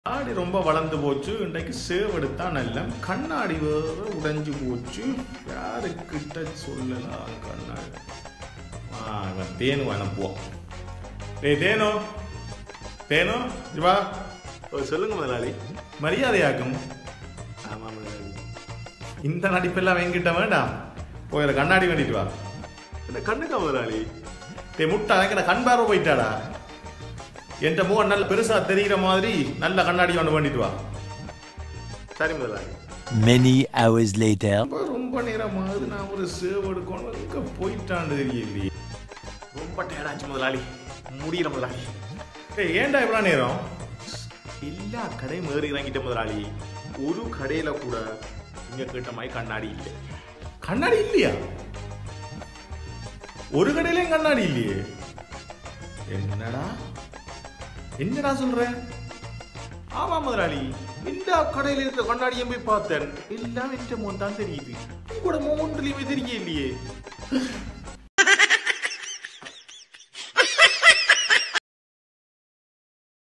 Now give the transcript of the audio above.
கண்ணாடி ரொம்ப வளர்ந்து போச்சு இன்றைக்கு சேவெடுத்தா நல்ல கண்ணாடி வேற உடைஞ்சு போச்சு யாருக்கிட்ட சொல்லலாம் கண்ணாடி ஆ இவன் தேனு அனுப்புவோம் டேய் தேனோ தேனோ இவா ஓ சொல்லுங்க முதலாளி மரியாதையாக்கும் ஆமா முதலாளி இந்த நடிப்பெல்லாம் என்கிட்ட வேண்டாம் போயிட கண்ணாடி வேண்டிட்டு வா என்ன கண்ணுக்கா முதலாளி டே முட்டை எனக்கு கண் பார்வை போயிட்டாடா என் முகம் நல்ல பெருசா தெரிகிற மாதிரி நல்ல கண்ணாடி ஒன்று வேண்டிட்டு வா சரி முதலாளி Many hours later. ரொம்ப ரொம்ப நேரமாகுது நான் ஒரு சேவ் எடுக்கணும் எங்க போயிட்டான்னு தெரியலையே ரொம்ப டயர்டாச்சு முதலாளி முடியல முதலாளி ஏய் ஏன்டா இவ்வளோ நேரம் எல்லா கடையும் ஏறி இறங்கிட்ட முதலாளி ஒரு கடையில கூட இங்க கேட்ட மாதிரி கண்ணாடி இல்லை கண்ணாடி இல்லையா ஒரு கடையிலையும் கண்ணாடி இல்லையே என்னடா என்னடா சொல்ற ஆமா முதலாளி எல்லா கடையில இருக்க கண்ணாடியும் போய் பார்த்தேன் எல்லாம் என்ற முகம் தான் தெரியுது உங்களோட முகத்துலயுமே தெரியலையே